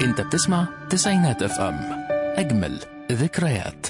انت بتسمع تسعينات اف ام اجمل ذكريات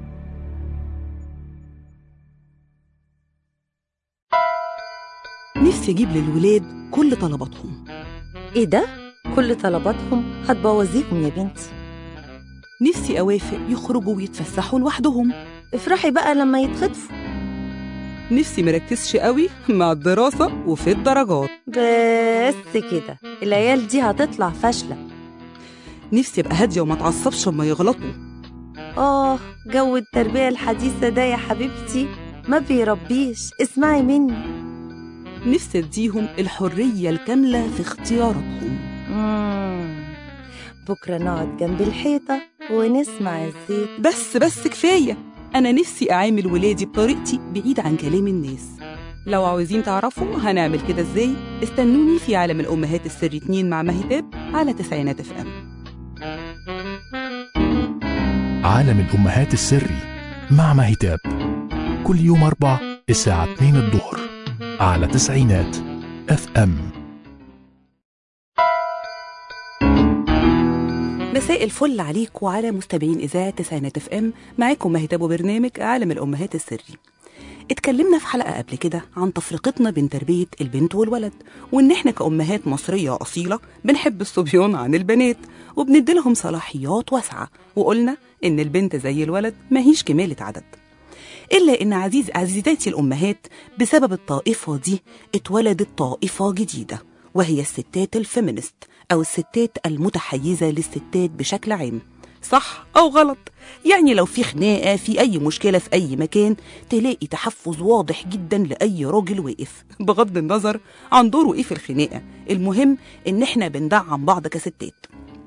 نفسي أجيب للولاد كل طلباتهم ايه ده؟ كل طلباتهم هتبوظيهم يا بنتي نفسي أوافق يخرجوا ويتفسحوا لوحدهم افرحي بقى لما يتخطفوا نفسي مركزش قوي مع الدراسة وفي الدرجات بس كده العيال دي هتطلع فاشلة نفسي أبقى هادية وما اتعصبش لما يغلطوا آه جو التربية الحديثة ده يا حبيبتي ما بيربيش اسمعي مني نفسي أديهم الحرية الكاملة في اختياراتهم مم. بكرة نقعد جنب الحيطة ونسمع الزيت بس بس كفاية أنا نفسي أعامل ولادي بطريقتي بعيد عن كلام الناس لو عاوزين تعرفوا هنعمل كده ازاي استنوني في عالم الأمهات السري 2 مع مهتاب على تسعينات اف ام عالم الأمهات السري مع مهتاب كل يوم أربع الساعة 2 الظهر على تسعينات اف ام مساء الفل عليك وعلى مستمعين إذاعة تسعينات اف ام معاكم مهتاب وبرنامج عالم الأمهات السري اتكلمنا في حلقة قبل كده عن تفرقتنا بين تربية البنت والولد وإن إحنا كأمهات مصرية أصيلة بنحب الصبيان عن البنات وبنديلهم صلاحيات واسعة وقلنا إن البنت زي الولد ماهيش كمالة عدد إلا إن عزيز عزيزاتي الأمهات بسبب الطائفة دي اتولدت طائفة جديدة وهي الستات الفيمينست أو الستات المتحيزة للستات بشكل عام صح أو غلط يعني لو في خناقة في أي مشكلة في أي مكان تلاقي تحفظ واضح جدا لأي راجل واقف بغض النظر عن دوره إيه في الخناقة المهم إن إحنا بندعم بعض كستات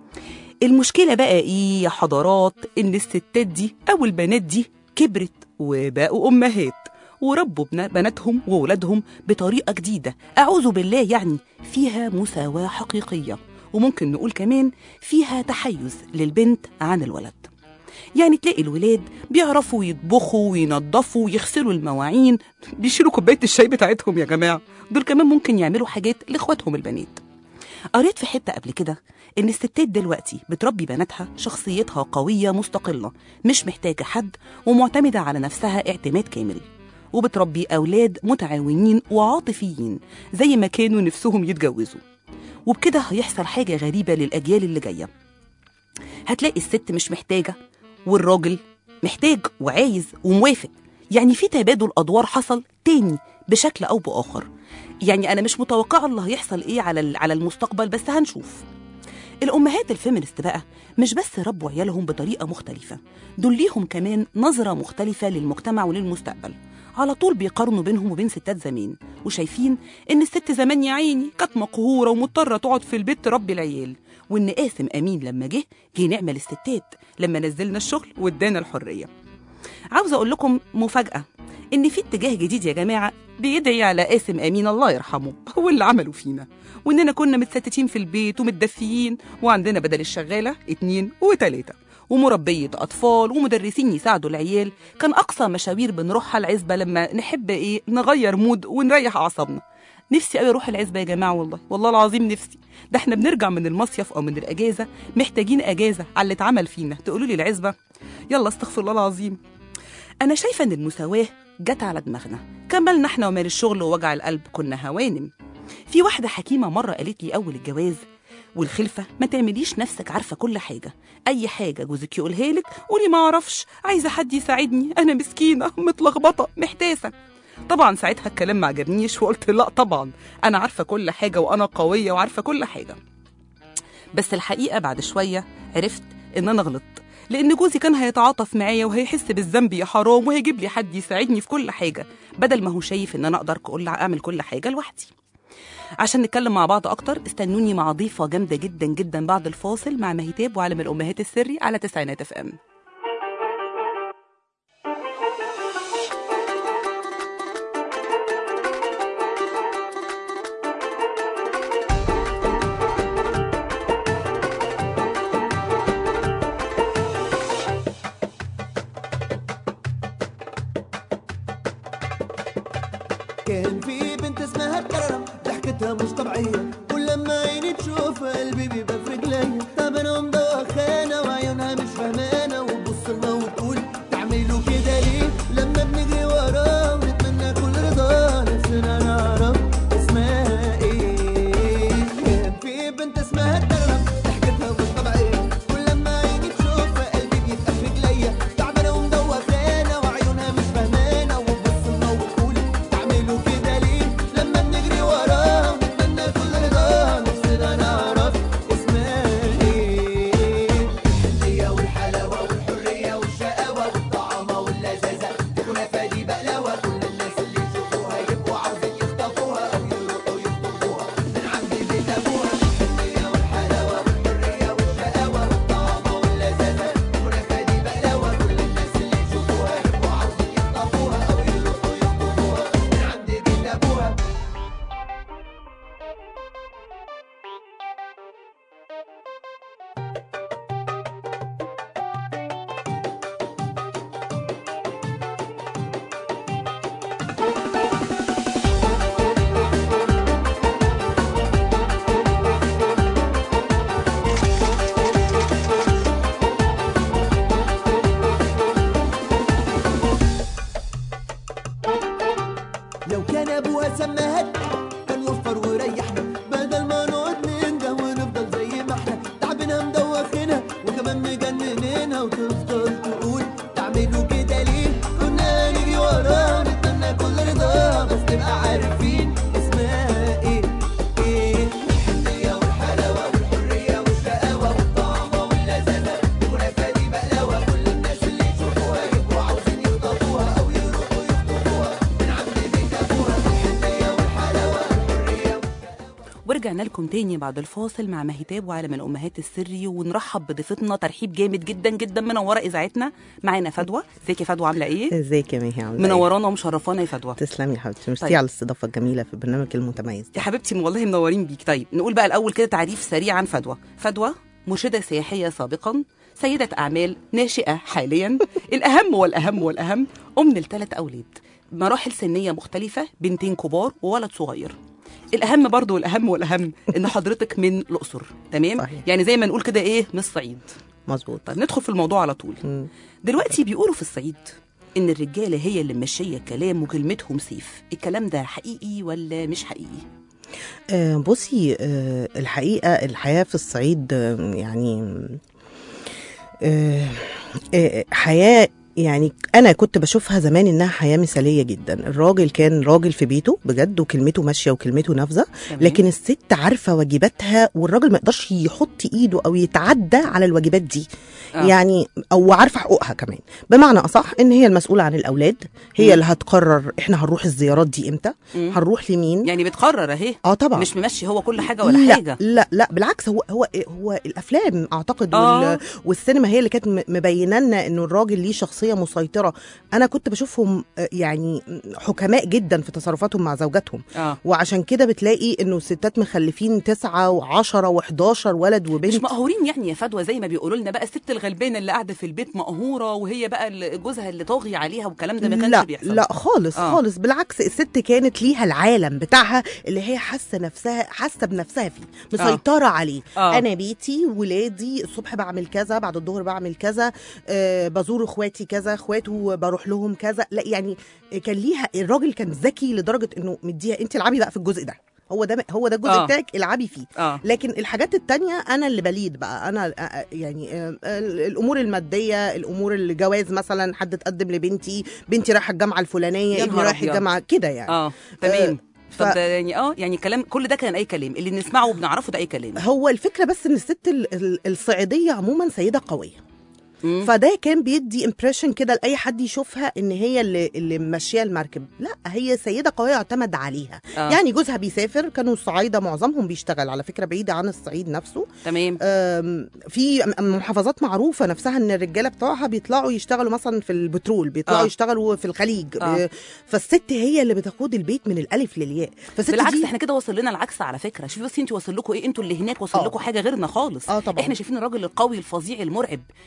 المشكلة بقى إيه يا حضرات إن الستات دي أو البنات دي كبرت وبقوا أمهات وربوا بنا- بناتهم وولادهم بطريقة جديدة أعوذ بالله يعني فيها مساواة حقيقية وممكن نقول كمان فيها تحيز للبنت عن الولد يعني تلاقي الولاد بيعرفوا يطبخوا وينظفوا ويغسلوا المواعين بيشيلوا كوباية الشاي بتاعتهم يا جماعة دول كمان ممكن يعملوا حاجات لإخواتهم البنات قريت في حتة قبل كده إن الستات دلوقتي بتربي بناتها شخصيتها قوية مستقلة مش محتاجة حد ومعتمدة على نفسها اعتماد كامل وبتربي أولاد متعاونين وعاطفيين زي ما كانوا نفسهم يتجوزوا وبكده هيحصل حاجة غريبة للأجيال اللي جاية هتلاقي الست مش محتاجة والراجل محتاج وعايز وموافق يعني في تبادل أدوار حصل تاني بشكل أو بآخر يعني أنا مش متوقعة اللي هيحصل إيه على ال- على المستقبل بس هنشوف الأمهات الفيمينست بقى مش بس ربوا عيالهم بطريقة مختلفة دول ليهم كمان نظرة مختلفة للمجتمع وللمستقبل على طول بيقارنوا بينهم وبين ستات زمان وشايفين إن الست زمان يا عيني كانت مقهورة ومضطرة تقعد في البيت تربي العيال وإن قاسم أمين لما جه جه نعمل الستات لما نزلنا الشغل وادانا الحرية عاوزة أقول لكم مفاجأة إن في اتجاه جديد يا جماعة بيدعي على قاسم أمين الله يرحمه هو اللي عمله فينا وإننا كنا متستتين في البيت ومتدفيين وعندنا بدل الشغالة اتنين وتلاتة ومربية أطفال ومدرسين يساعدوا العيال كان أقصى مشاوير بنروحها العزبة لما نحب إيه نغير مود ونريح أعصابنا نفسي قوي اروح العزبه يا جماعه والله والله العظيم نفسي ده احنا بنرجع من المصيف او من الاجازه محتاجين اجازه على اللي اتعمل فينا تقولوا لي العزبه يلا استغفر الله العظيم انا شايفه ان المساواه جت على دماغنا كملنا احنا ومال الشغل ووجع القلب كنا هوانم في واحده حكيمه مره قالت لي اول الجواز والخلفه ما تعمليش نفسك عارفه كل حاجه اي حاجه جوزك يقولها لك قولي ما اعرفش عايزه حد يساعدني انا مسكينه متلخبطه محتاسه طبعا ساعتها الكلام ما عجبنيش وقلت لا طبعا انا عارفه كل حاجه وانا قويه وعارفه كل حاجه بس الحقيقه بعد شويه عرفت ان انا غلطت لان جوزي كان هيتعاطف معايا وهيحس بالذنب يا حرام وهيجيب لي حد يساعدني في كل حاجه بدل ما هو شايف ان انا اقدر كل اعمل كل حاجه لوحدي عشان نتكلم مع بعض اكتر استنوني مع ضيفه جامده جدا جدا بعد الفاصل مع مهتاب وعالم الامهات السري على تسعينات اف ام كان في بنت اسمها كرم ضحكتها مش طبيعية كل ولما عيني تشوف قلبي بيبقى في رجليا طب انا مدوخانه وعيونها مش فهمانه وتبص لنا وتقول تعملوا كده ليه لما بنجري وراه ونتمنى كل رضا نفسنا نعرف اسمها ايه كان في بنت اسمها الدرم ضحكتها مش طبيعيه ولما عيني تشوفها قلبي بيبقى في رجليا تعبانه ومدوخانه وعيونها مش فهمانه وتبص لنا وتقول تعملوا كده ليه لما بنجري وراه ونتمنى كل رضا نفسنا نعرف اسمها ايه الحنية والحلاوة والحرية والشقاوة والطعامة واللذاذة الكنافة دي بقلاوة كل الناس اللي يشوفوها يبقوا عاوزين يخطفوها أو يروحوا يخطفوها من عند بيت أبوها الحنية والحلاوة والحرية والشقاوة والطعامة واللذاذة الكنافة دي بقلاوة كل الناس اللي يشوفوها يبقوا عاوزين يخطفوها أو يروحوا يخطفوها من عند بيت أبوها لو كان ابوها سماها كان وفر وريحنا بدل ما نقعد ننده ونفضل زي ما احنا تعبنا مدوخنا وكمان مجننينها وتفضل تقول تعملوا كده ليه كنا نجري وراها نتمنى كل رضا بس تبقى عارفين اسمها ايه ايه الحنية والحلاوة والحرية والشقاوة والطعامة واللذاذة الكنافة دي بقلاوة كل الناس اللي يشوفوها يبقوا عاوزين يخطفوها أو يروحوا يخطفوها من عند بيت أبوها الحنية والحلاوة والحرية ورجعنا لكم تاني بعد الفاصل مع مهتاب وعالم الامهات السري ونرحب بضيفتنا ترحيب جامد جدا جدا منوره اذاعتنا معانا فدوى ازيك يا فدوى عامله ايه ازيك يا ميهي عامله إيه؟ منورانا ومشرفانا يا فدوى تسلمي يا حبيبتي ميرسي طيب. على الاستضافه الجميله في البرنامج المتميز يا ده حبيبتي والله منورين بيك طيب نقول بقى الاول كده تعريف سريع عن فدوى فدوى مرشده سياحيه سابقا سيده اعمال ناشئه حاليا الاهم والاهم والاهم ام لثلاث اولاد مراحل سنيه مختلفه بنتين كبار وولد صغير الاهم برضو والاهم والاهم ان حضرتك من الاقصر تمام صحيح. يعني زي ما نقول كده ايه من الصعيد مظبوط طيب ندخل في الموضوع على طول مم. دلوقتي بيقولوا في الصعيد ان الرجاله هي اللي ماشيه كلام وكلمتهم سيف الكلام ده حقيقي ولا مش حقيقي آه بصي آه الحقيقه الحياه في الصعيد آه يعني آه آه حياه يعني انا كنت بشوفها زمان انها حياه مثاليه جدا الراجل كان راجل في بيته بجد وكلمته ماشيه وكلمته نافذه تمام. لكن الست عارفه واجباتها والراجل ما يقدرش يحط ايده او يتعدى على الواجبات دي آه. آه. يعني او عارفه حقوقها كمان بمعنى اصح ان هي المسؤوله عن الاولاد هي مم. اللي هتقرر احنا هنروح الزيارات دي امتى مم. هنروح لمين يعني بتقرر اهي اه طبعا مش ممشي هو كل حاجه ولا لا حاجه لا لا بالعكس هو هو هو الافلام اعتقد آه. وال والسينما هي اللي كانت م- مبينه لنا انه الراجل ليه شخصيه مسيطره انا كنت بشوفهم آه، يعني حكماء جدا في تصرفاتهم مع زوجاتهم اه وعشان كده بتلاقي انه الستات مخلفين تسعة وعشرة وحداشر ولد مش وبنت مقهورين يعني يا فدوى زي ما بيقولوا لنا بقى الست الغلبانه اللي قاعده في البيت مقهوره وهي بقى اللي- جوزها اللي طاغي عليها والكلام ده ما كانش لا بيحصل لا خالص آه. آه. خالص بالعكس الست كانت ليها العالم بتاعها اللي هي حاسه نفسها حاسه بنفسها فيه مسيطره آه. عليه آه. آه. انا بيتي ولادي الصبح بعمل كذا بعد الظهر بعمل كذا آه بزور اخواتي كذا اخواته بروح لهم كذا لا يعني كان ليها الراجل كان ذكي لدرجه انه مديها انت العبي بقى في الجزء ده هو ده هو ده الجزء آه. آه. بتاعك العبي فيه اه لكن الحاجات التانية أنا اللي بليد بقى أنا آه، آه، يعني آه، الأمور المادية الأمور الجواز مثلا حد تقدم لبنتي بنتي رايحة الجامعة يا الفلانية ابني نهار رايح أبيض. الجامعة كده يعني اه تمام ف- طب ده يعني اه يعني كلام كل ده كان اي كلام اللي نسمعه وبنعرفه ده اي كلام هو الفكرة بس إن الست ال- ال- الصعيدية عموما سيدة قوية مم. فده كان بيدي امبريشن كده لاي حد يشوفها ان هي اللي اللي ماشيه المركب لا هي سيده قويه يعتمد عليها آه. آه. يعني جوزها بيسافر كانوا الصعايده معظمهم بيشتغل على فكره بعيده عن الصعيد نفسه تمام أم، في م- محافظات معروفه نفسها ان الرجاله بتوعها بيطلعوا يشتغلوا مثلا في البترول بيطلعوا آه. آه. يشتغلوا في الخليج آه. آه. فالست هي اللي بتقود البيت من الالف للياء فالست بالعكس دي احنا كده وصل لنا العكس على فكره شوفي بس انت واصل لكم ايه انتوا اللي هناك واصل آه. لكم حاجه غيرنا خالص آه طبعاً. احنا شايفين الراجل القوي الفظيع المرعب مش خالص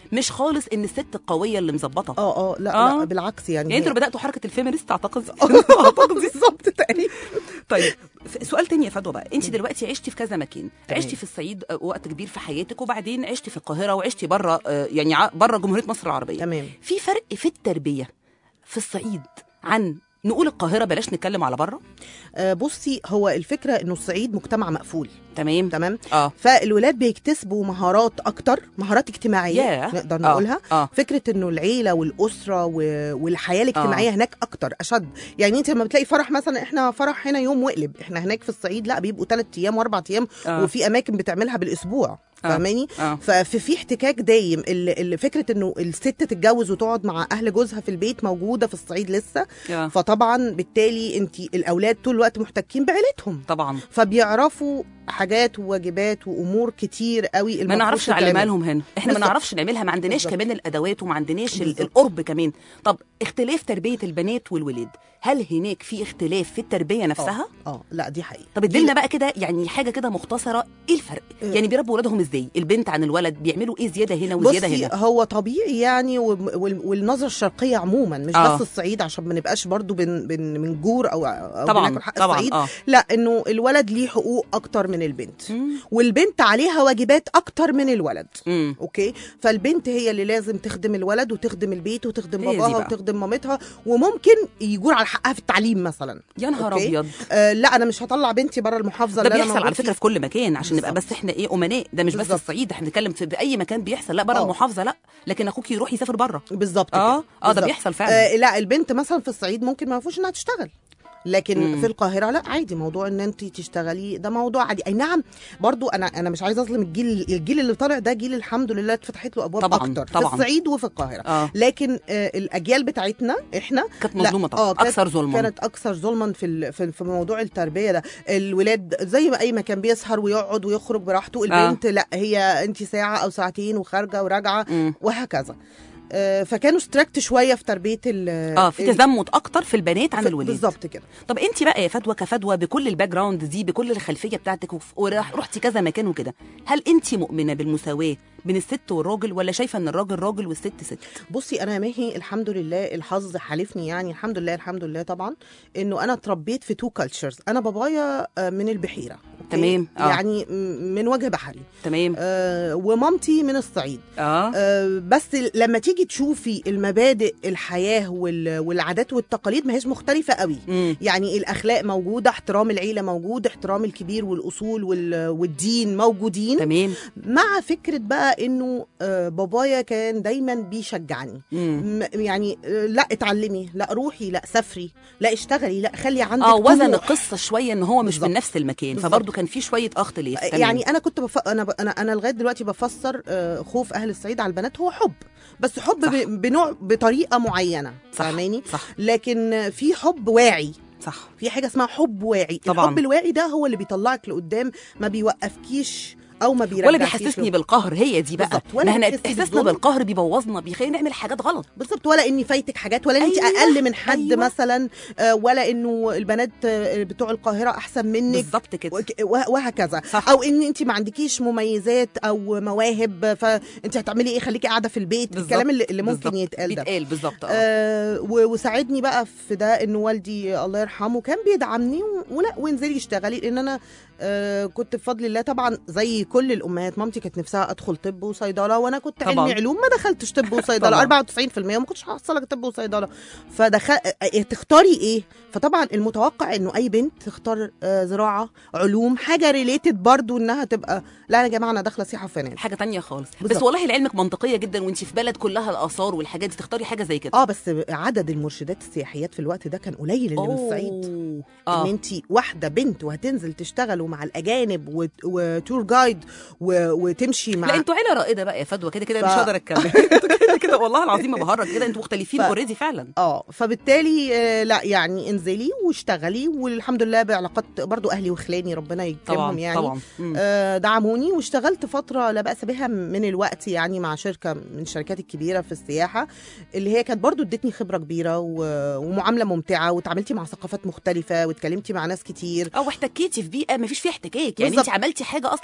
خالص ان الست القويه اللي مظبطه اه اه لا آه. لا بالعكس يعني يعني انتوا هي- اللي بداتوا حركه الفيمينست اعتقد اعتقد بالظبط تقريبا طيب ف- سؤال تاني يا فدوى بقى انت دلوقتي عشتي في كذا مكان عشتي في الصعيد آه، وقت كبير في حياتك وبعدين عشتي في القاهره وعشتي بره آه، يعني ع- بره جمهوريه مصر العربيه تمام في فرق في التربيه في الصعيد عن نقول القاهره بلاش نتكلم على بره آه بصي هو الفكره انه الصعيد مجتمع مقفول تمام تمام اه فالولاد بيكتسبوا مهارات اكتر مهارات اجتماعيه ياه. نقدر آه. نقولها اه فكره انه العيله والاسره و... والحياه الاجتماعيه آه. هناك اكتر اشد يعني انت لما بتلاقي فرح مثلا احنا فرح هنا يوم وقلب احنا هناك في الصعيد لا بيبقوا ثلاث ايام واربع ايام آه. وفي اماكن بتعملها بالاسبوع آه. فاهماني اه ففي في احتكاك دايم اللي اللي فكره انه الست تتجوز وتقعد مع اهل جوزها في البيت موجوده في الصعيد لسه آه. فطبعا بالتالي انت الاولاد طول الوقت محتكين بعيلتهم طبعا فبيعرفوا حاجات وواجبات وامور كتير قوي ما المفروض نعرفش تتعمل. نعلمها لهم هنا احنا ما بالظبط. نعرفش نعملها ما عندناش بالظبط. كمان الادوات وما عندناش ال- بالظبط. القرب كمان طب اختلاف تربيه البنات والولاد هل هناك في اختلاف في التربيه نفسها اه اه لا دي حقيقه طب اديلنا بقى كده يعني حاجه كده مختصره ايه الفرق آه. يعني بيربوا ولادهم ازاي البنت عن الولد بيعملوا ايه زياده هنا وزياده بصي هنا هو طبيعي يعني وم- وال- والنظره الشرقيه عموما مش آه. بس الصعيد عشان ما نبقاش برضو بن بن من جور او او طبعا بناكل حق طبعا الصعيد اه لا انه الولد ليه حقوق اكتر من البنت مم. والبنت عليها واجبات اكتر من الولد مم. اوكي فالبنت هي اللي لازم تخدم الولد وتخدم البيت وتخدم هي دي باباها بقى. وتخدم مامتها وممكن يجور على حقها في التعليم مثلا يا نهار أوكي. ابيض آه لا انا مش هطلع بنتي بره المحافظه ده اللي انا بيحصل على موجود فكره فيها. في كل مكان عشان نبقى بالظبط. بس احنا ايه امناء ده مش بس بالظبط. الصعيد احنا بنتكلم في باي مكان بيحصل لا بره آه. المحافظه لا لكن اخوك يروح يسافر بره بالظبط اه كده. اه ده بالظبط. بيحصل فعلا آه لا البنت مثلا في الصعيد ممكن ما فيهوش انها تشتغل لكن مم. في القاهره لا عادي موضوع ان انت تشتغلي ده موضوع عادي اي نعم برضو انا انا مش عايزه اظلم الجيل الجيل اللي طالع ده جيل الحمد لله اتفتحت له ابواب طبعاً، اكتر طبعاً. في الصعيد وفي القاهره اه لكن آه الاجيال بتاعتنا احنا كانت لا، مظلومه طبعا كانت- اكثر ظلما كانت اكثر ظلما في ال- في في موضوع التربيه ده الولاد زي ما اي مكان بيسهر ويقعد ويخرج براحته البنت لا هي انت ساعه او ساعتين وخارجه وراجعه مم. وهكذا آه، فكانوا ستراكت شويه في تربيه ال اه في ال- تزمت اكتر في البنات عن في- الولاد بالظبط كده طب انت بقى يا فدوى كفدوى بكل الباك جراوند دي بكل الخلفيه بتاعتك وف- ورحتي كذا مكان وكده هل انت مؤمنه بالمساواه بين الست والراجل ولا شايفه ان الراجل راجل والست ست بصي انا يا ماهي الحمد لله الحظ حالفني يعني الحمد لله الحمد لله طبعا انه انا اتربيت في تو كالتشرز انا بابايا آه، من البحيره أوكي؟ تمام، آه. يعني م- من وجه بحري تمام آه، ومامتي من الصعيد اه آه، بس لما تيجي تشوفي المبادئ الحياه وال- والعادات والتقاليد ما هيش مختلفه قوي مم. يعني الاخلاق موجوده احترام العيله موجود احترام الكبير والاصول وال- والدين موجودين تمام مع فكره بقى انه آه، بابايا كان دايما بيشجعني مم. م- يعني آه، لا اتعلمي لا روحي لا سافري لا اشتغلي لا خلي عندك اه وزن طموح. القصه شويه ان هو مش بالظبط. من نفس المكان بالظبط. فبرضه كان في شويه اختلاف تمام. يعني انا كنت بف... انا ب... انا انا لغايه دلوقتي بفسر آه، خوف اهل الصعيد على البنات هو حب بس حب صح. ب... بنوع بطريقه معينه صح فاهماني صح لكن في حب واعي صح في حاجه اسمها حب واعي طبعاً. الحب الواعي ده هو اللي بيطلعك لقدام ما بيوقفكيش او ما بيرجعكيش ولا بيحسسني بالقهر هي دي بقى بالظبط. ولا ما احنا بيحسسني احساسنا بالظلم. بالقهر بيبوظنا بيخلينا نعمل حاجات غلط بالظبط ولا اني فايتك حاجات ولا انت أيوة، اقل من حد أيوة. مثلا آه، ولا انه البنات آه، بتوع القاهره احسن منك بالظبط كده وك- وه- وهكذا صح. او ان انت ما عندكيش مميزات او مواهب فانت هتعملي ايه خليكي قاعده في البيت بالظبط. الكلام اللي, اللي ممكن بالظبط. يتقال ده بيتقال بالظبط اه آه و- وساعدني بقى في ده انه والدي الله يرحمه كان بيدعمني و- ولا وانزلي اشتغلي لان انا آه كنت بفضل الله طبعا زي كل الامهات مامتي كانت نفسها ادخل طب وصيدله وانا كنت طبعاً. علمي علوم ما دخلتش طب وصيدله طبعاً. 94% وما كنتش هحصلك طب وصيدله فدخل آه، تختاري ايه فطبعا المتوقع انه اي بنت تختار آه زراعه علوم حاجه ريليتد برضو انها تبقى لا يا جماعه انا داخله سياحه وفنادق حاجه تانية خالص بس بالظبط. والله لعلمك منطقيه جدا وانت في بلد كلها الاثار والحاجات دي تختاري حاجه زي كده اه بس عدد المرشدات السياحيات في الوقت ده كان قليل اللي من الصعيد أوه. ان اه انت واحده بنت وهتنزل تشتغلوا مع الاجانب وت- وتور جايد و... وتمشي مع لا انتوا عيله رائده بقى يا فدوى كده كده ف- مش هقدر اتكلم انتوا كده كده والله العظيم ما بهرج كده انتوا مختلفين ف- اوريدي فعلا اه فبالتالي آه، لا يعني انزلي واشتغلي والحمد لله بعلاقات برضو اهلي وخلاني ربنا يكرمهم طبعا يعني طبعا مم. آه، دعموني واشتغلت فتره لا باس بها من الوقت يعني مع شركه من الشركات الكبيره في السياحه اللي هي كانت برضو ادتني خبره كبيره و- ومعامله ممتعه وتعاملتي مع ثقافات مختلفه واتكلمتي مع ناس كتير او احتكيتي في بيئه ما فيش فيها احتكاك يعني بالظبط. انت عملتي حاجه اصلا ما حدش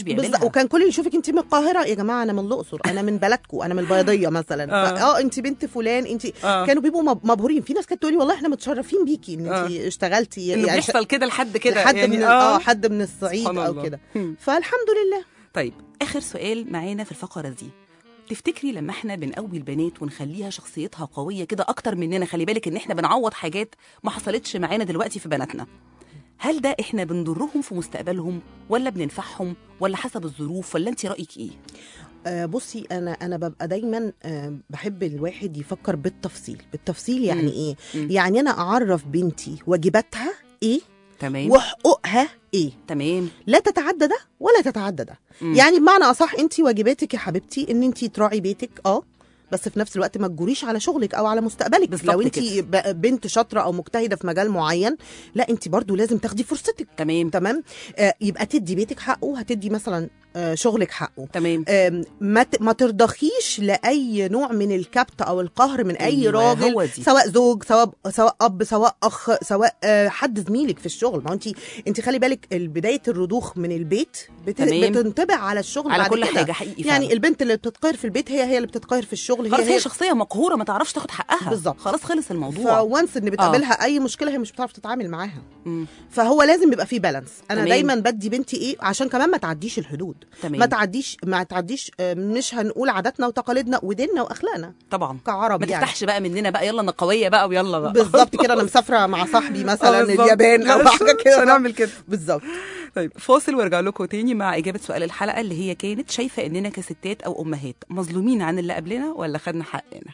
بيعملها بالظبط وكان كل اللي يشوفك انت من القاهره يا جماعه انا من الاقصر انا من بلدكم انا من البيضيه مثلا آه. فا- اه انت بنت فلان انت آه. كانوا بيبقوا مب- مبهورين في ناس كانت تقول لي والله احنا متشرفين بيكي ان انت آه. اشتغلتي انه يعني بيحصل كده لحد كده حد يعني من اه حد من الصعيد سبحان او الله. كده هم. فالحمد لله طيب اخر سؤال معانا في الفقره دي تفتكري لما احنا بنقوي البنات ونخليها شخصيتها قويه كده اكتر مننا خلي بالك ان احنا بنعوض حاجات ما حصلتش معانا دلوقتي في بناتنا هل ده احنا بنضرهم في مستقبلهم ولا بننفعهم ولا حسب الظروف ولا انت رايك ايه آه بصي انا انا ببقى دايما آه بحب الواحد يفكر بالتفصيل بالتفصيل يعني مم. ايه مم. يعني انا اعرف بنتي واجباتها ايه تمام وحقوقها ايه تمام لا تتعدى ده ولا تتعدى ده مم. يعني بمعنى اصح انت واجباتك يا حبيبتي ان انت تراعي بيتك اه بس في نفس الوقت ما تجوريش على شغلك او على مستقبلك بالظبط لو انت كده. ب- بنت شاطره او مجتهده في مجال معين لا انت برضو لازم تاخدي فرصتك تمام تمام آه يبقى تدي بيتك حقه هتدي مثلا آه شغلك حقه تمام آم، ما ت- ما ترضخيش لاي نوع من الكبت او القهر من اي أيوة، راجل هو دي. سواء زوج سواء سواء اب سواء اخ سواء آه، حد زميلك في الشغل ما هو انت انت خلي بالك بدايه الرضوخ من البيت بت... تمام. بتنطبع على الشغل على بعد كل كده. حاجه حقيقي يعني فعلا. البنت اللي بتتقهر في البيت هي هي اللي بتتقهر في الشغل خلاص هي هي شخصيه مقهوره ما تعرفش تاخد حقها بالظبط. خلاص خلص الموضوع فوانس ان بتقابلها اي مشكله هي مش بتعرف تتعامل معاها مم. فهو لازم يبقى فيه بالانس انا تمام. دايما بدي بنتي ايه عشان كمان ما تعديش الحدود تمام. ما تعديش ما تعديش آه، مش هنقول عاداتنا وتقاليدنا وديننا واخلاقنا طبعا كعرب ما يعني تفتحش بقى مننا بقى يلا انا قويه بقى ويلا بقى بالظبط كده انا مسافره مع صاحبي مثلا آه، بالظبط. اليابان او لا، حاجه مش كده هنعمل كده. بالظبط طيب فاصل وارجع لكم تاني مع اجابه سؤال الحلقه اللي هي كانت شايفه اننا كستات او امهات مظلومين عن اللي قبلنا ولا خدنا حقنا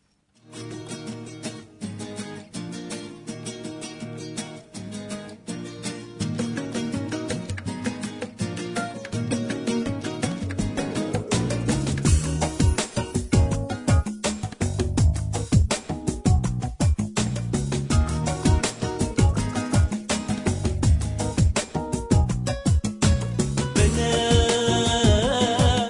بنات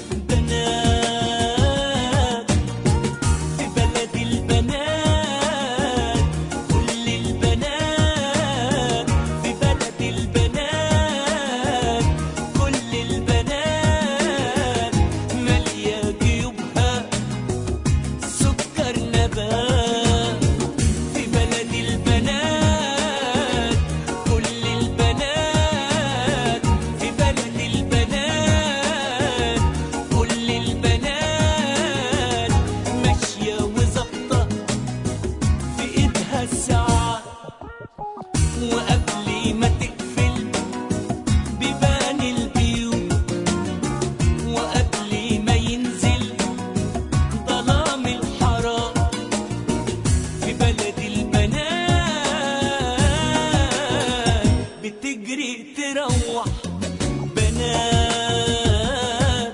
بنات في بلد البنات كل البنات في بلد البنات كل البنات مالية جيوبها سكر نبات في بلد البنات كل البنات في بلد البنات كل البنات ماشية وظابطة في ايدها الساعات وقبل ما تقفل بيبان البيوت وقبل ما ينزل ظلام الحرام في بلد البنات بتجري تروح بنات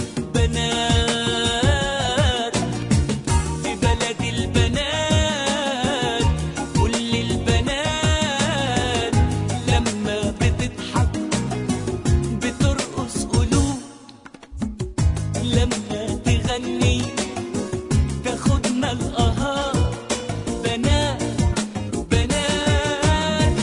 بنات في بلد البنات كل البنات لما بتضحك بترقص قلوب لما تغني تاخدنا القهار بنات بنات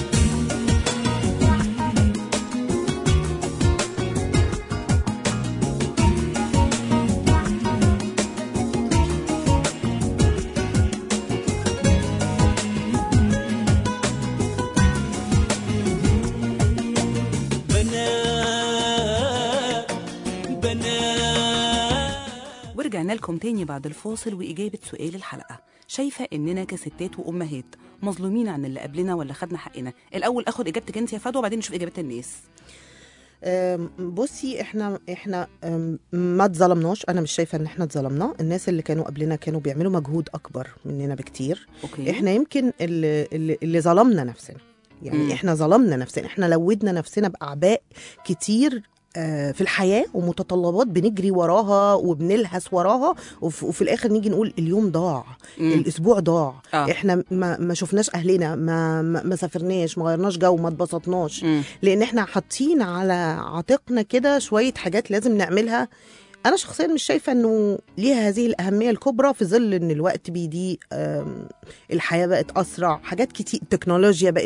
بنات بنات ورجعنا لكم تاني بعد الفاصل وإجابة سؤال الحلقة شايفة إننا كستات وأمهات مظلومين عن اللي قبلنا ولا خدنا حقنا الأول أخد إجابتك أنت يا فدوى وبعدين نشوف إجابات الناس أم، بصي احنا احنا أم، ما اتظلمناش انا مش شايفه ان احنا اتظلمنا الناس اللي كانوا قبلنا كانوا بيعملوا مجهود اكبر مننا بكتير أوكي احنا يمكن اللي, اللي, اللي ظلمنا نفسنا يعني مم. احنا ظلمنا نفسنا احنا لودنا نفسنا باعباء كتير آه، في الحياه ومتطلبات بنجري وراها وبنلهس وراها وف- وفي الاخر نيجي نقول اليوم ضاع مم. الاسبوع ضاع آه. احنا ما, ما شفناش اهلنا ما ما, ما سافرناش ما غيرناش جو ما اتبسطناش مم. لان احنا حاطين على عاتقنا كده شويه حاجات لازم نعملها انا شخصيا مش شايفه انه ليها هذه الاهميه الكبرى في ظل ان الوقت بيضيق آم، الحياه بقت اسرع حاجات كتير التكنولوجيا بقت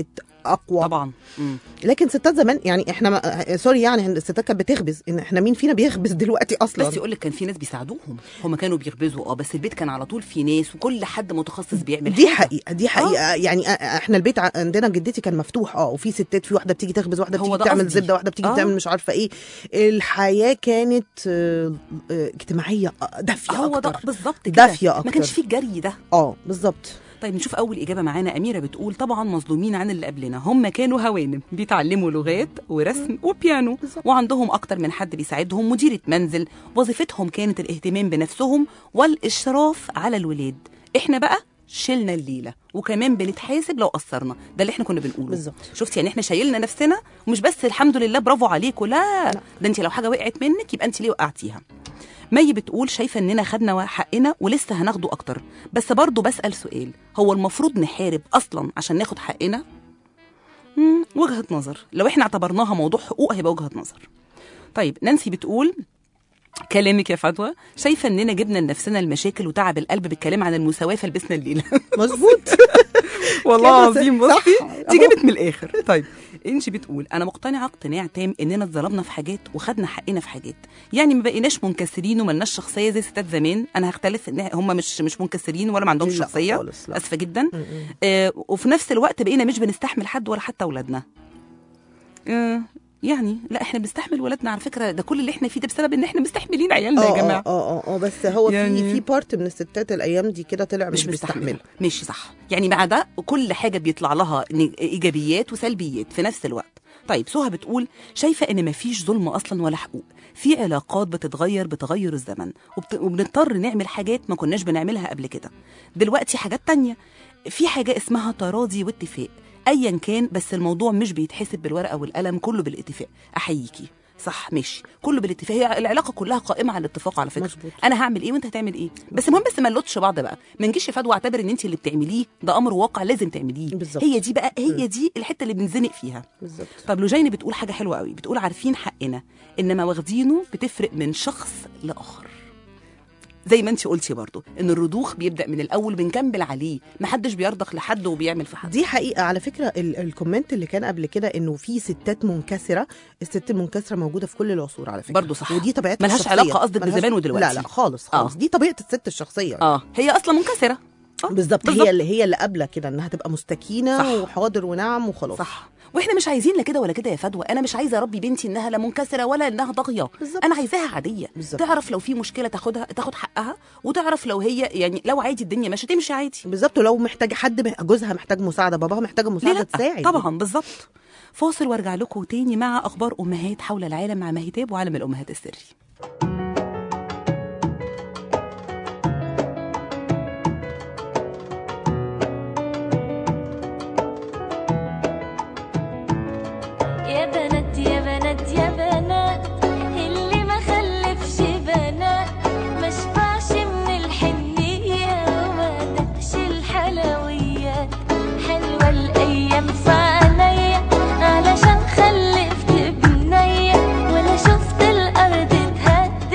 اقوى طبعا مم. لكن ستات زمان يعني احنا ما... سوري يعني الستات كانت بتخبز ان احنا مين فينا بيخبز دلوقتي اصلا بس يقول لك كان في ناس بيساعدوهم هم كانوا بيخبزوا اه بس البيت كان على طول فيه ناس وكل حد متخصص بيعمل دي حاجة. حقيقه دي حقيقه آه. يعني آه، احنا البيت ع- عندنا جدتي كان مفتوح اه وفي ستات في واحده بتيجي تخبز واحده هو بتيجي ده تعمل قصدي. زبده واحده بتيجي آه. تعمل مش عارفه ايه الحياه كانت آه، آه، اجتماعيه آه، دافيه هو ده اكتر بالظبط كده دافية ما أكتر. كانش فيه الجري ده اه بالظبط طيب نشوف اول اجابه معانا اميره بتقول طبعا مظلومين عن اللي قبلنا هم كانوا هوانم بيتعلموا لغات ورسم وبيانو وعندهم اكتر من حد بيساعدهم مديره منزل وظيفتهم كانت الاهتمام بنفسهم والاشراف على الولاد احنا بقى شلنا الليله وكمان بنتحاسب لو قصرنا ده اللي احنا كنا بنقوله بالظبط. شفتي يعني احنا شايلنا نفسنا ومش بس الحمد لله برافو عليكم لا ده انت لو حاجه وقعت منك يبقى انت ليه وقعتيها مي بتقول شايفه اننا خدنا حقنا ولسه هناخده اكتر بس برضه بسال سؤال هو المفروض نحارب اصلا عشان ناخد حقنا مم، وجهه نظر لو احنا اعتبرناها موضوع حقوق هيبقى وجهه نظر طيب نانسي بتقول كلامك يا فتوى شايفه اننا جبنا لنفسنا المشاكل وتعب القلب بالكلام عن المساواه فلبسنا الليله مظبوط والله كده العظيم صح. بصي دي أهو. جابت من الاخر طيب انجي بتقول انا مقتنعه اقتناع تام اننا اتظلمنا في حاجات وخدنا حقنا في حاجات يعني ما بقيناش منكسرين وملناش شخصيه زي ستات زمان انا هختلف ان هم مش مش منكسرين ولا ما عندهمش لا شخصيه خالص، لا. اسفه جدا آه وفي نفس الوقت بقينا مش بنستحمل حد ولا حتى اولادنا آه يعني لا احنا بنستحمل ولادنا على فكره ده كل اللي احنا فيه ده بسبب ان احنا مستحملين عيالنا اه يا جماعه اه اه اه بس هو يعني- في في بارت من الستات الايام دي كده طلع مش, مش مستحمل بيستحمل ماشي صح يعني مع ده كل حاجه بيطلع لها ن- ايجابيات وسلبيات في نفس الوقت طيب سهى بتقول شايفه ان مفيش ظلم اصلا ولا حقوق في علاقات بتتغير بتغير الزمن وبت... وبنضطر نعمل حاجات ما كناش بنعملها قبل كده دلوقتي حاجات تانية في حاجه اسمها تراضي واتفاق ايا كان بس الموضوع مش بيتحسب بالورقه والقلم كله بالاتفاق احييكي صح ماشي كله بالاتفاق هي العلاقه كلها قائمه على الاتفاق على فكره مظبوط. انا هعمل ايه وانت هتعمل ايه بس المهم بس ما نلطش بعض بقى ما نجيش يا فدوى اعتبر ان انت اللي بتعمليه ده امر واقع لازم تعمليه بالظبط. هي دي بقى هي دي الحته اللي بنزنق فيها بالظبط طب لوجيني بتقول حاجه حلوه قوي بتقول عارفين حقنا انما واخدينه بتفرق من شخص لاخر زي ما انت قلتي برضو ان الرضوخ بيبدا من الاول بنكمل عليه محدش بيرضخ لحد وبيعمل في حد دي حقيقة على فكرة ال- الكومنت اللي كان قبل كده انه في ستات منكسرة الست المنكسرة موجودة في كل العصور على فكرة برضو صح. ودي طبيعتها ملهاش الشخصية. علاقة قصدك ملهاش- بزمان ودلوقتي. لا لا خالص خالص آه. دي طبيعة الست الشخصية اه هي اصلا منكسره آه، بالظبط بالظبط. هي اللي هي اللي قابلة كده انها تبقى مستكينة صح. وحاضر ونعم وخلاص صح واحنا مش عايزين لا كده ولا كده يا فدوى انا مش عايزه اربي بنتي انها لا منكسره ولا انها طاغيه بالظبط. انا عايزاها عاديه بالظبط. تعرف لو في مشكله تاخدها تاخد حقها وتعرف لو هي يعني لو عادي الدنيا ماشيه تمشي عادي بالظبط ولو محتاجة حد مح- جوزها محتاج مساعدة باباها محتاجة ليه مساعدة لا تساعد طبعا بالظبط فاصل وارجع لكم تاني مع اخبار امهات حول العالم مع مهتاب وعالم الامهات السري يا بنات يا بنات يا بنات اللي ما خلفش بنات ما شبعش من الحنية وما دقش الحلويات حلوة الأيام في عينيا علشان خلفت بنية ولا شفت الأرض اتهدت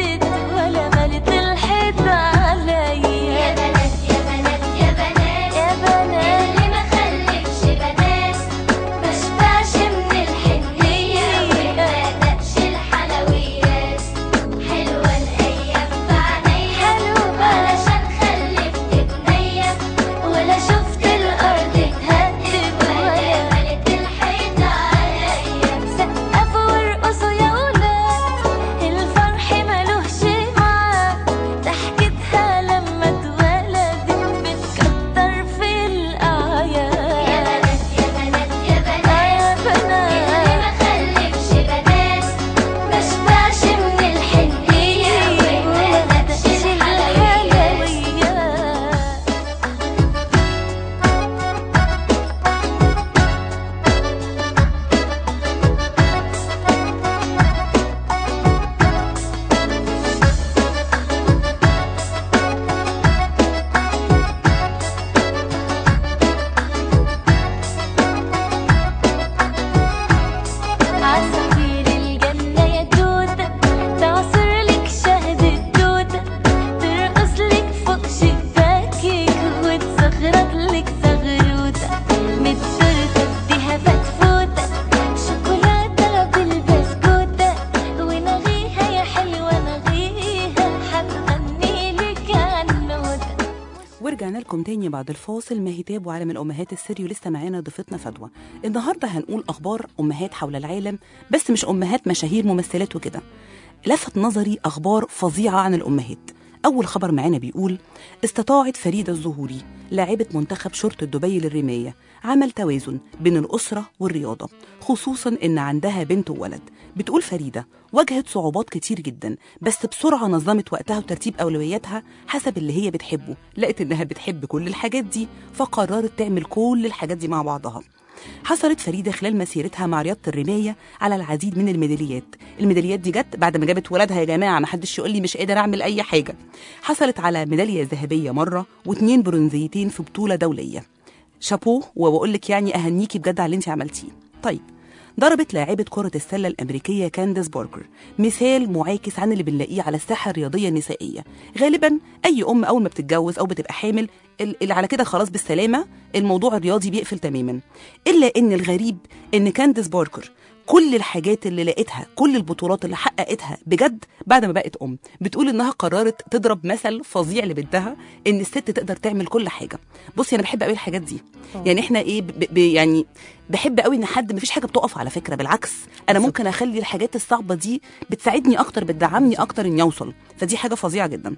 تاني بعد الفاصل مهتاب وعالم الأمهات السري ولسه معانا ضيفتنا فدوى النهاردة هنقول أخبار أمهات حول العالم بس مش أمهات مشاهير ممثلات وكده لفت نظري أخبار فظيعة عن الأمهات أول خبر معانا بيقول استطاعت فريدة الظهوري لاعبة منتخب شرطة دبي للرماية عمل توازن بين الأسرة والرياضة خصوصا إن عندها بنت وولد بتقول فريدة واجهت صعوبات كتير جدا بس بسرعة نظمت وقتها وترتيب أولوياتها حسب اللي هي بتحبه لقت إنها بتحب كل الحاجات دي فقررت تعمل كل الحاجات دي مع بعضها حصلت فريدة خلال مسيرتها مع رياضة الرماية على العديد من الميداليات الميداليات دي جت بعد ما جابت ولادها يا جماعة ما حدش يقول لي مش قادر أعمل أي حاجة حصلت على ميدالية ذهبية مرة واتنين برونزيتين في بطولة دولية شابوه وبقول لك يعني أهنيكي بجد على اللي انت عملتيه طيب ضربت لاعبة كرة السلة الأمريكية كانديس باركر مثال معاكس عن اللي بنلاقيه على الساحة الرياضية النسائية غالبا أي أم أول ما بتتجوز أو بتبقى حامل ال- اللي على كده خلاص بالسلامة الموضوع الرياضي بيقفل تماما إلا إن الغريب إن كانديس باركر كل الحاجات اللي لقيتها كل البطولات اللي حققتها بجد بعد ما بقت ام بتقول انها قررت تضرب مثل فظيع لبنتها ان الست تقدر تعمل كل حاجه بصي انا بحب قوي الحاجات دي يعني احنا ايه ب ب يعني بحب قوي ان حد مفيش حاجه بتقف على فكره بالعكس انا ممكن اخلي الحاجات الصعبه دي بتساعدني اكتر بتدعمني اكتر اني اوصل فدي حاجه فظيعه جدا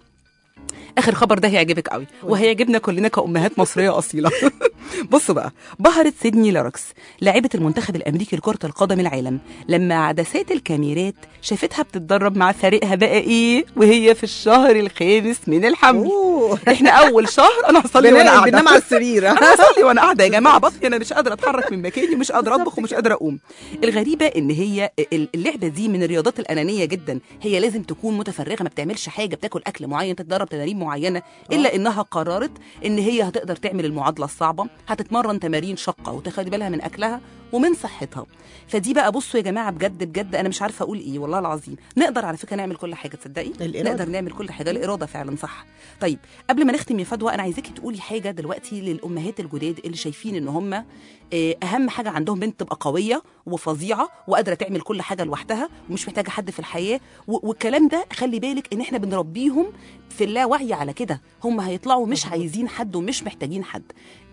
اخر خبر ده هيعجبك قوي وهيعجبنا كلنا كامهات مصريه اصيله بصوا بقى بهرت سيدني لاركس لاعبة المنتخب الأمريكي لكرة القدم العالم لما عدسات الكاميرات شافتها بتتدرب مع فريقها بقى إيه وهي في الشهر الخامس من الحمل أوه. إحنا أول شهر أنا هصلي وأنا بنام قاعدة بننام على السرير انا بصلي وانا قاعده يا جماعه بطني انا مش قادره اتحرك من مكاني مش قادره اطبخ ومش قادره اقوم الغريبه ان هي اللعبه دي من الرياضات الانانيه جدا هي لازم تكون متفرغه ما بتعملش حاجه بتاكل اكل معين تتدرب تدريب معينه الا انها قررت ان هي هتقدر تعمل المعادله الصعبه هتتمرن تمارين شاقه وتاخد بالها من اكلها ومن صحتها فدي بقى بصوا يا جماعه بجد بجد انا مش عارفه اقول ايه والله العظيم نقدر على فكره نعمل كل حاجه تصدقي الإرادة. نقدر نعمل كل حاجه الاراده فعلا صح طيب قبل ما نختم يا فدوى انا عايزاكي تقولي حاجه دلوقتي للامهات الجداد اللي شايفين ان هم آه، اهم حاجه عندهم بنت تبقى قويه وفظيعه وقادره تعمل كل حاجه لوحدها ومش محتاجه حد في الحياه و- والكلام ده خلي بالك ان احنا بنربيهم في اللاوعي على كده هم هيطلعوا مش عايزين حد ومش محتاجين حد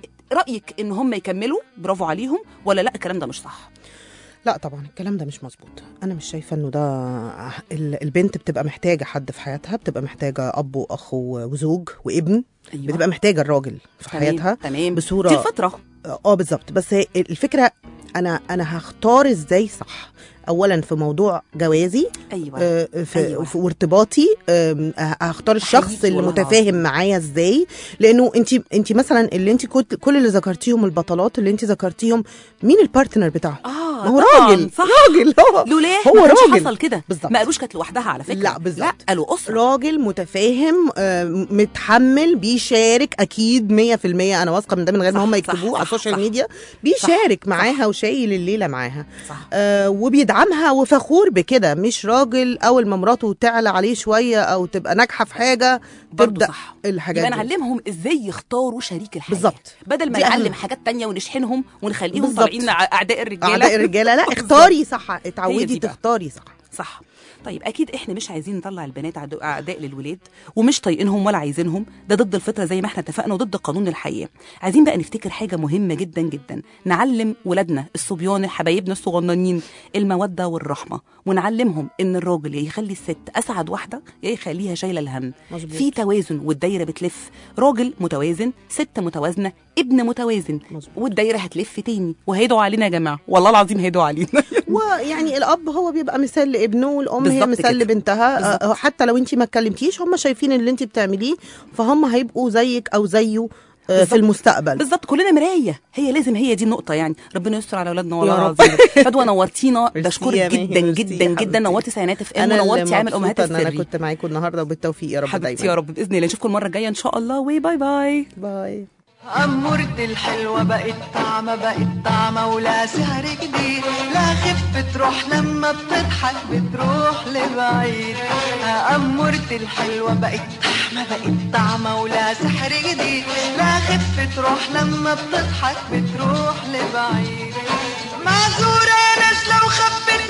رايك ان هم يكملوا برافو عليهم ولا لا الكلام ده مش صح لا طبعا الكلام ده مش مظبوط انا مش شايفه انه ده ال- البنت بتبقى محتاجه حد في حياتها بتبقى محتاجه اب واخ و- وزوج وابن أيوة. بتبقى محتاجه الراجل في تمام، حياتها تمام بصوره دي الفتره اه بالظبط بس هي الفكره انا انا هختار ازاي صح اولا في موضوع جوازي ايوه آه، في, أيوة. في وارتباطي آم، ه- هختار الشخص أحييكي اللي والله متفاهم العظيم. معايا ازاي لانه انت انت مثلا اللي انت كنت كل اللي ذكرتيهم البطلات اللي انت ذكرتيهم مين البارتنر بتاعهم اه ما هو طبعاً، راجل صح راجل هو لولاه هو ما كانش راجل. حصل كده بالظبط. ما قالوش كانت لوحدها على فكره لا، بالظبط. لا قالوا اسره راجل متفاهم آه، متحمل بيشارك اكيد 100% انا واثقه من ده من غير ما صح، هم صح، يكتبوه على صح، السوشيال صح. ميديا بيشارك معاها وشايل الليله معاها صح آه وبيدعمها وفخور بكده مش راجل اول ما مراته تعلى عليه شويه او تبقى ناجحه في حاجه برضه تبدا صح الحاجات يبقى دي. نعلمهم ازاي يختاروا شريك الحياه بالظبط. بدل ما دي أهم. نعلم حاجات تانية ونشحنهم ونخليهم بالظبط. طالعين ع- اعداء الرجاله اعداء الرجاله لا بالظبط. اختاري صح هي اتعودي دي بقى. تختاري صح صح طيب اكيد احنا مش عايزين نطلع البنات عدو- اعداء للولاد ومش طايقينهم ولا عايزينهم ده ضد الفطره زي ما احنا اتفقنا وضد قانون الحياه عايزين بقى نفتكر حاجه مهمه جدا جدا نعلم ولادنا الصبيان حبايبنا الصغننين الموده والرحمه ونعلمهم ان الراجل يا يخلي الست اسعد واحده يا يخليها شايله الهم مظبوط. في توازن والدايره بتلف راجل متوازن ست متوازنه ابن متوازن مظبوط. والدايره هتلف تاني وهيدعوا علينا يا جماعه والله العظيم هيدعوا علينا ويعني الاب هو بيبقى مثال لابنه والام هي بالظبط مثال كده. لبنتها بالظبط. آه، حتى لو انت ما اتكلمتيش هم شايفين اللي انت بتعمليه فهم هيبقوا زيك او زيه آه، بالظبط. في المستقبل بالظبط كلنا مرايه هي لازم هي دي النقطه يعني ربنا يستر على اولادنا والله يا رب. العظيم فدوى نورتينا ميرسي بشكرك يا ماهي، جدا ميرسي جدا يا جدا حبيبتي. نورتي سينات اف ام انا اللي ونورتي عامل امهات مبسوطة ان انا السري كنت معاكم النهارده وبالتوفيق يا رب حبيبتي دايما يا رب باذن الله نشوفكم المره الجايه ان شاء الله وباي باي باي أمورتي الحلوة بقت طعمة بقت طعمة ولا سهر جديد لا خف تروح لما بتضحك بتروح لبعيد أمورتي الحلوة بقت طعمة بقت طعمة ولا سحر جديد لا خف تروح لما بتضحك بتروح لبعيد معذورة ناس لو خفت